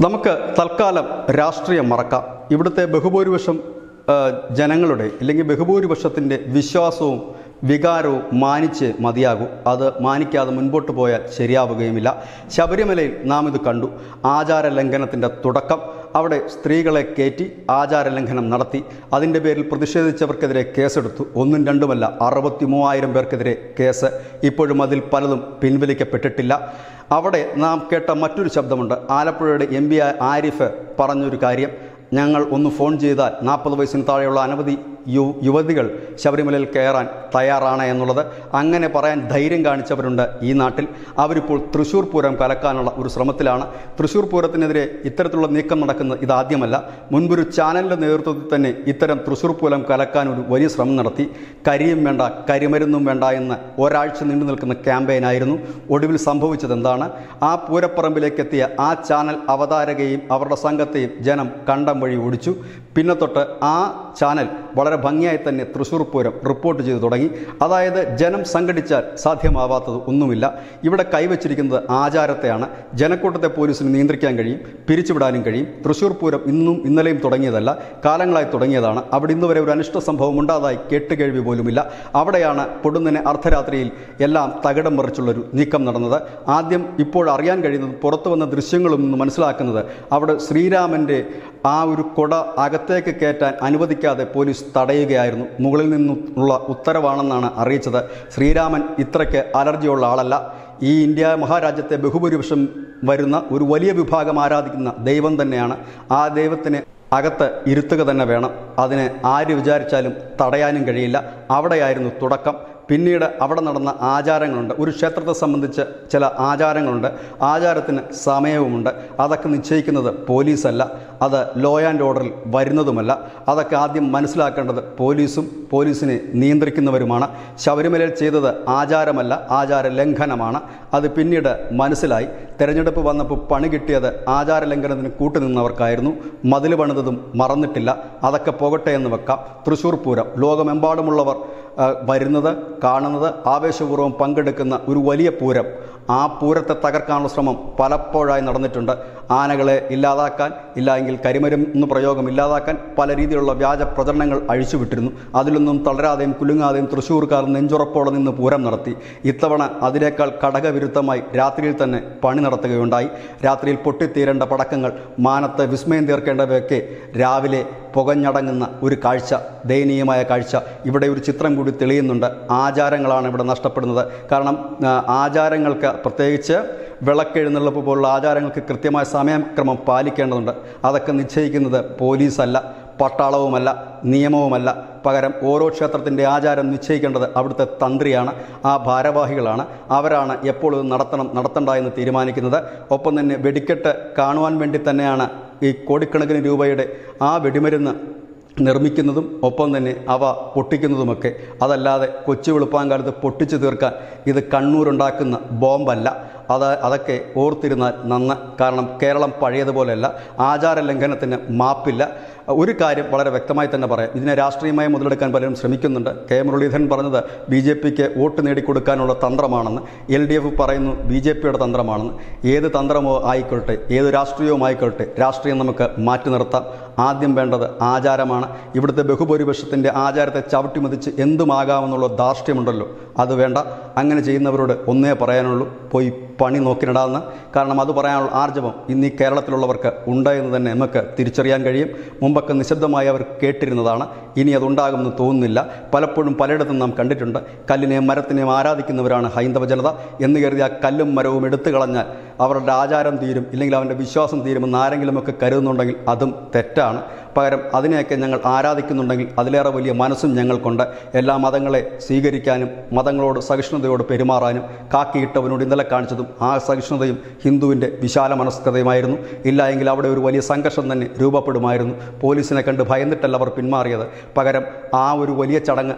നമുക്ക് തൽക്കാലം രാഷ്ട്രീയം മറക്കാം ഇവിടുത്തെ ബഹുഭൂരിപക്ഷം ആ, ജനങ്ങളുടെ അല്ലെങ്കിൽ ബഹുഭൂരിപക്ഷത്തിൻ്റെ വിശ്വാസവും വികാരവും മാനിച്ച് മതിയാകൂ അത് മാനിക്കാതെ മുൻപോട്ട് പോയാൽ ശരിയാവുകയുമില്ല ശബരിമലയിൽ നാം ഇത് കണ്ടു ആചാര ലംഘനത്തിൻ്റെ തുടക്കം അവിടെ സ്ത്രീകളെ കയറ്റി ആചാര ലംഘനം നടത്തി അതിൻ്റെ പേരിൽ പ്രതിഷേധിച്ചവർക്കെതിരെ കേസെടുത്തു ഒന്നും രണ്ടുമല്ല അറുപത്തി മൂവായിരം പേർക്കെതിരെ കേസ് ഇപ്പോഴും അതിൽ പലതും പിൻവലിക്കപ്പെട്ടിട്ടില്ല അവിടെ നാം കേട്ട മറ്റൊരു ശബ്ദമുണ്ട് ആലപ്പുഴയുടെ എം പി ആരിഫ് പറഞ്ഞൊരു കാര്യം ഞങ്ങൾ ഒന്ന് ഫോൺ ചെയ്താൽ നാൽപ്പത് വയസ്സിന് താഴെയുള്ള അനവധി യു യുവതികൾ ശബരിമലയിൽ കയറാൻ തയ്യാറാണ് എന്നുള്ളത് അങ്ങനെ പറയാൻ ധൈര്യം കാണിച്ചവരുണ്ട് ഈ നാട്ടിൽ അവരിപ്പോൾ തൃശ്ശൂർ പൂരം കലക്കാനുള്ള ഒരു ശ്രമത്തിലാണ് തൃശ്ശൂർ പൂരത്തിനെതിരെ ഇത്തരത്തിലുള്ള നീക്കം നടക്കുന്നത് ഇതാദ്യമല്ല മുൻപൊരു ചാനലിൻ്റെ നേതൃത്വത്തിൽ തന്നെ ഇത്തരം തൃശ്ശൂർ പൂരം കലക്കാൻ ഒരു വലിയ ശ്രമം നടത്തി കരിയും വേണ്ട കരിമരുന്നും വേണ്ട എന്ന് ഒരാഴ്ച നീണ്ടു നിൽക്കുന്ന ക്യാമ്പയിനായിരുന്നു ഒടുവിൽ സംഭവിച്ചത് എന്താണ് ആ പൂരപ്പറമ്പിലേക്ക് എത്തിയ ആ ചാനൽ അവതാരകയും അവരുടെ സംഘത്തെയും ജനം കണ്ടം വഴി ഓടിച്ചു പിന്നെ തൊട്ട് ആ ചാനൽ വളരെ ഭംഗിയായി തന്നെ തൃശ്ശൂർ പൂരം റിപ്പോർട്ട് ചെയ്തു തുടങ്ങി അതായത് ജനം സംഘടിച്ചാൽ സാധ്യമാവാത്തത് ഒന്നുമില്ല ഇവിടെ കൈവച്ചിരിക്കുന്നത് ആചാരത്തെയാണ് ജനക്കൂട്ടത്തെ പോലീസിന് നിയന്ത്രിക്കാൻ കഴിയും പിരിച്ചുവിടാനും കഴിയും തൃശ്ശൂർ പൂരം ഇന്നും ഇന്നലെയും തുടങ്ങിയതല്ല കാലങ്ങളായി തുടങ്ങിയതാണ് അവിടെ ഇന്ന് വരെ ഒരു അനിഷ്ട സംഭവം ഉണ്ടാതായി കേട്ടുകേഴ്വി പോലുമില്ല അവിടെയാണ് പൊടുന്നനെ അർദ്ധരാത്രിയിൽ എല്ലാം തകിടം മറിച്ചുള്ളൊരു നീക്കം നടന്നത് ആദ്യം ഇപ്പോൾ അറിയാൻ കഴിയുന്നത് പുറത്തു വന്ന ദൃശ്യങ്ങളിൽ നിന്ന് മനസ്സിലാക്കുന്നത് അവിടെ ശ്രീരാമൻ്റെ ആ ഒരു കൊട അകത്തേക്ക് കയറ്റാൻ അനുവദിക്കാതെ പോലീസ് തടയുകയായിരുന്നു മുകളിൽ നിന്നുള്ള ഉത്തരവാണെന്നാണ് അറിയിച്ചത് ശ്രീരാമൻ ഇത്രയ്ക്ക് അലർജിയുള്ള ആളല്ല ഈ ഇന്ത്യ മഹാരാജ്യത്തെ ബഹുഭൂരിപക്ഷം വരുന്ന ഒരു വലിയ വിഭാഗം ആരാധിക്കുന്ന ദൈവം തന്നെയാണ് ആ ദൈവത്തിനെ അകത്ത് ഇരുത്തുക തന്നെ വേണം അതിനെ ആര് വിചാരിച്ചാലും തടയാനും കഴിയില്ല അവിടെയായിരുന്നു തുടക്കം പിന്നീട് അവിടെ നടന്ന ആചാരങ്ങളുണ്ട് ഒരു ക്ഷേത്രത്തെ സംബന്ധിച്ച് ചില ആചാരങ്ങളുണ്ട് ആചാരത്തിന് സമയവുമുണ്ട് അതൊക്കെ നിശ്ചയിക്കുന്നത് പോലീസല്ല അത് ലോ ആൻഡ് ഓർഡറിൽ വരുന്നതുമല്ല അതൊക്കെ ആദ്യം മനസ്സിലാക്കേണ്ടത് പോലീസും പോലീസിനെ നിയന്ത്രിക്കുന്നവരുമാണ് ശബരിമലയിൽ ചെയ്തത് ആചാരമല്ല ആചാര ലംഘനമാണ് അത് പിന്നീട് മനസ്സിലായി തെരഞ്ഞെടുപ്പ് വന്നപ്പോൾ പണി കിട്ടിയത് ആചാര ലംഘനത്തിന് കൂട്ടുനിന്നവർക്കായിരുന്നു മതിൽ പണിതതും മറന്നിട്ടില്ല അതൊക്കെ പോകട്ടെ എന്ന് വെക്കാം തൃശ്ശൂർ പൂരം ലോകമെമ്പാടുമുള്ളവർ ആ, വരുന്നത് കാണുന്നത് ആവേശപൂർവ്വം പങ്കെടുക്കുന്ന ഒരു വലിയ പൂരം ആ പൂരത്തെ തകർക്കാനുള്ള ശ്രമം പലപ്പോഴായി നടന്നിട്ടുണ്ട് ആനകളെ ഇല്ലാതാക്കാൻ ഇല്ല എങ്കിൽ കരിമരുന്ന് പ്രയോഗം ഇല്ലാതാക്കാൻ പല രീതിയിലുള്ള വ്യാജ പ്രചരണങ്ങൾ അഴിച്ചുവിട്ടിരുന്നു അതിലൊന്നും തളരാതെയും കുലുങ്ങാതെയും തൃശ്ശൂർക്കാർ നെഞ്ചുറപ്പോടെ നിന്ന് പൂരം നടത്തി ഇത്തവണ അതിനേക്കാൾ ഘടകവിരുദ്ധമായി രാത്രിയിൽ തന്നെ പണി നടത്തുകയുണ്ടായി രാത്രിയിൽ പൊട്ടിത്തീരേണ്ട പടക്കങ്ങൾ മാനത്ത് വിസ്മയം തീർക്കേണ്ടവയൊക്കെ രാവിലെ പുകഞ്ഞടങ്ങുന്ന ഒരു കാഴ്ച ദയനീയമായ കാഴ്ച ഇവിടെ ഒരു ചിത്രം കൂടി തെളിയുന്നുണ്ട് ആചാരങ്ങളാണ് ഇവിടെ നഷ്ടപ്പെടുന്നത് കാരണം ആ, ആചാരങ്ങൾക്ക് പ്രത്യേകിച്ച് വിളക്കെഴുന്നള്ളിപ്പ് പോലുള്ള ആചാരങ്ങൾക്ക് കൃത്യമായ സമയക്രമം പാലിക്കേണ്ടതുണ്ട് അതൊക്കെ നിശ്ചയിക്കുന്നത് പോലീസല്ല പട്ടാളവുമല്ല നിയമവുമല്ല പകരം ഓരോ ക്ഷേത്രത്തിൻ്റെ ആചാരം നിശ്ചയിക്കേണ്ടത് അവിടുത്തെ തന്ത്രിയാണ് ആ ഭാരവാഹികളാണ് അവരാണ് എപ്പോൾ ഇത് നടത്തണം നടത്തണ്ട എന്ന് തീരുമാനിക്കുന്നത് ഒപ്പം തന്നെ വെടിക്കെട്ട് കാണുവാൻ വേണ്ടി തന്നെയാണ് ഈ കോടിക്കണക്കിന് രൂപയുടെ ആ വെടിമരുന്ന് നിർമ്മിക്കുന്നതും ഒപ്പം തന്നെ അവ പൊട്ടിക്കുന്നതുമൊക്കെ അതല്ലാതെ കൊച്ചു വെളുപ്പാങ്കാലത്ത് പൊട്ടിച്ചു തീർക്കാൻ ഇത് കണ്ണൂരുണ്ടാക്കുന്ന ബോംബല്ല അത് അതൊക്കെ ഓർത്തിരുന്നാൽ നന്ന് കാരണം കേരളം പഴയതുപോലെയല്ല ആചാര ലംഘനത്തിന് മാപ്പില്ല ഒരു കാര്യം വളരെ വ്യക്തമായി തന്നെ പറയാം ഇതിനെ രാഷ്ട്രീയമായി മുതലെടുക്കാൻ പലരും ശ്രമിക്കുന്നുണ്ട് കെ മുരളീധരൻ പറഞ്ഞത് ബി ജെ പിക്ക് വോട്ട് നേടിക്കൊടുക്കാനുള്ള തന്ത്രമാണെന്ന് എൽ ഡി എഫ് പറയുന്നു ബി ജെ പിയുടെ തന്ത്രമാണെന്ന് ഏത് തന്ത്രമോ ആയിക്കൊള്ളട്ടെ ഏത് രാഷ്ട്രീയവും ആയിക്കൊള്ളട്ടെ രാഷ്ട്രീയം നമുക്ക് മാറ്റി നിർത്താം ആദ്യം വേണ്ടത് ആചാരമാണ് ഇവിടുത്തെ ബഹുഭൂരിപക്ഷത്തിൻ്റെ ആചാരത്തെ ചവിട്ടിമതിച്ച് എന്തുമാകാമെന്നുള്ള ധാർഷ്ട്യമുണ്ടല്ലോ അത് വേണ്ട അങ്ങനെ ചെയ്യുന്നവരോട് ഒന്നേ പറയാനുള്ളൂ പോയി പണി നോക്കിനിടാന്ന് കാരണം അത് പറയാനുള്ള ആർജവം ഇന്ന് ഈ കേരളത്തിലുള്ളവർക്ക് ഉണ്ട് എന്ന് തന്നെ നമുക്ക് തിരിച്ചറിയാൻ കഴിയും മുമ്പൊക്കെ നിശബ്ദമായി അവർ കേട്ടിരുന്നതാണ് ഇനി അതുണ്ടാകുമെന്ന് തോന്നുന്നില്ല പലപ്പോഴും പലയിടത്തും നാം കണ്ടിട്ടുണ്ട് കല്ലിനെയും മരത്തിനെയും ആരാധിക്കുന്നവരാണ് ഹൈന്ദവ ജനത എന്ന് കരുതി ആ കല്ലും മരവും എടുത്തു കളഞ്ഞാൽ അവരുടെ ആചാരം തീരും ഇല്ലെങ്കിൽ അവൻ്റെ വിശ്വാസം തീരുമെന്ന് ആരെങ്കിലുമൊക്കെ കരുതുന്നുണ്ടെങ്കിൽ അതും തെറ്റാണ് പകരം അതിനെയൊക്കെ ഞങ്ങൾ ആരാധിക്കുന്നുണ്ടെങ്കിൽ അതിലേറെ വലിയ മനസ്സും ഞങ്ങൾക്കുണ്ട് എല്ലാ മതങ്ങളെ സ്വീകരിക്കാനും മതങ്ങളോട് സഹിഷ്ണുതയോട് പെരുമാറാനും കാക്കിയിട്ടവനോട് ഇന്നലെ കാണിച്ചതും ആ സഹിഷ്ണുതയും ഹിന്ദുവിൻ്റെ വിശാല മനസ്കതയുമായിരുന്നു ഇല്ല എങ്കിൽ അവിടെ ഒരു വലിയ സംഘർഷം തന്നെ രൂപപ്പെടുമായിരുന്നു പോലീസിനെ കണ്ട് ഭയന്നിട്ടല്ല അവർ പിന്മാറിയത് പകരം ആ ഒരു വലിയ ചടങ്ങ്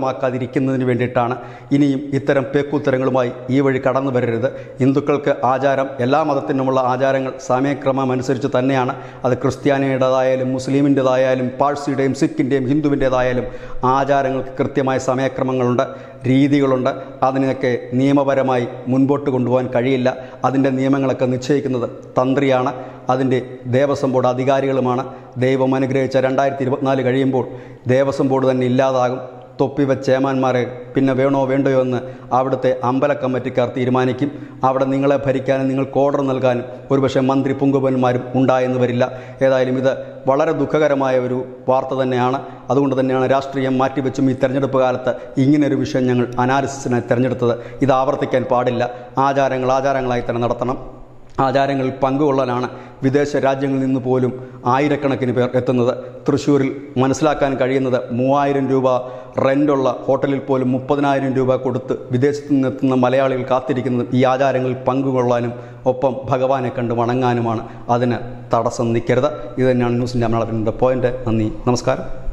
അലങ്കോലമാക്കാതിരിക്കുന്നതിന് വേണ്ടിയിട്ടാണ് ഇനിയും ഇത്തരം പേക്കൂത്തരങ്ങളുമായി ഈ വഴി കടന്നു വരരുത് ഹിന്ദുക്കൾക്ക് ആചാരം ആചാരം എല്ലാ മതത്തിനുമുള്ള ആചാരങ്ങൾ സമയക്രമം അനുസരിച്ച് തന്നെയാണ് അത് ക്രിസ്ത്യാനിയുടേതായാലും മുസ്ലിമിൻ്റെതായാലും പാഴ്സിയുടെയും സിഖിൻ്റെയും ഹിന്ദുവിൻ്റേതായാലും ആചാരങ്ങൾക്ക് കൃത്യമായ സമയക്രമങ്ങളുണ്ട് രീതികളുണ്ട് അതിനൊക്കെ നിയമപരമായി മുൻപോട്ട് കൊണ്ടുപോകാൻ കഴിയില്ല അതിൻ്റെ നിയമങ്ങളൊക്കെ നിശ്ചയിക്കുന്നത് തന്ത്രിയാണ് അതിൻ്റെ ദേവസ്വം ബോർഡ് അധികാരികളുമാണ് ദൈവം അനുഗ്രഹിച്ച രണ്ടായിരത്തി ഇരുപത്തിനാല് കഴിയുമ്പോൾ ദേവസ്വം ബോർഡ് തന്നെ ഇല്ലാതാകും തൊപ്പിവ ചേമാന്മാരെ പിന്നെ വേണോ വേണ്ടയോ എന്ന് അവിടുത്തെ അമ്പല കമ്മിറ്റിക്കാർ തീരുമാനിക്കും അവിടെ നിങ്ങളെ ഭരിക്കാനും നിങ്ങൾക്ക് ഓർഡർ നൽകാനും ഒരുപക്ഷെ മന്ത്രി പുങ്കുപന്മാരും ഉണ്ടായെന്ന് വരില്ല ഏതായാലും ഇത് വളരെ ദുഃഖകരമായ ഒരു വാർത്ത തന്നെയാണ് അതുകൊണ്ട് തന്നെയാണ് രാഷ്ട്രീയം മാറ്റിവെച്ചും ഈ തെരഞ്ഞെടുപ്പ് കാലത്ത് ഇങ്ങനൊരു വിഷയം ഞങ്ങൾ അനാലിസിസിനായി തിരഞ്ഞെടുത്തത് ഇത് ആവർത്തിക്കാൻ പാടില്ല ആചാരങ്ങൾ ആചാരങ്ങളായി തന്നെ നടത്തണം ആചാരങ്ങളിൽ പങ്കുകൊള്ളാനാണ് വിദേശ രാജ്യങ്ങളിൽ നിന്ന് പോലും ആയിരക്കണക്കിന് പേർ എത്തുന്നത് തൃശ്ശൂരിൽ മനസ്സിലാക്കാൻ കഴിയുന്നത് മൂവായിരം രൂപ റെൻ്റുള്ള ഹോട്ടലിൽ പോലും മുപ്പതിനായിരം രൂപ കൊടുത്ത് വിദേശത്ത് നിന്നെത്തുന്ന മലയാളികൾ കാത്തിരിക്കുന്നത് ഈ ആചാരങ്ങളിൽ പങ്കുകൊള്ളാനും ഒപ്പം ഭഗവാനെ കണ്ട് വണങ്ങാനുമാണ് അതിന് തടസ്സം നിൽക്കരുത് ഇത് തന്നെയാണ് ന്യൂസിൻ്റെ മലയാളത്തിൻ്റെ പോയിൻ്റ് നന്ദി നമസ്കാരം